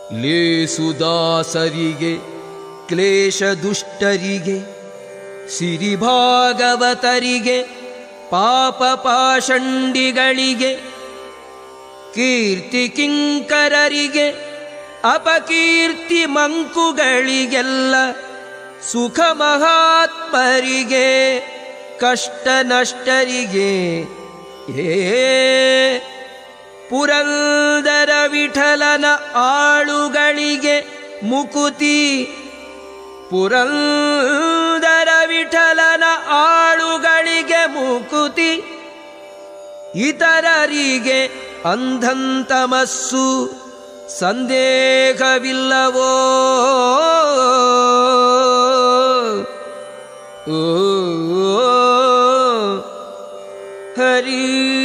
ಲೇಸುದಾಸರಿಗೆ ಕ್ಲೇಶ ದುಷ್ಟರಿಗೆ ಸಿರಿಭಾಗವತರಿಗೆ ಪಾಪ ಪಾಷಂಡಿಗಳಿಗೆ ಕೀರ್ತಿ ಕಿಂಕರರಿಗೆ ಅಪಕೀರ್ತಿ ಮಂಕುಗಳಿಗೆಲ್ಲ ಸುಖ ಮಹಾತ್ಮರಿಗೆ ಕಷ್ಟ ನಷ್ಟರಿಗೆ ಏ ಪುರಂದರ ವಿಠಲನ ಆಳುಗಳಿಗೆ ಮುಕುತಿ ಪುರಂದರ ವಿಠಲನ ಆಳುಗಳಿಗೆ ಮುಕುತಿ ಇತರರಿಗೆ ಅಂಧಂತಮಸ್ಸು ಸಂದೇಹವಿಲ್ಲವೋ ಓ ಹರಿ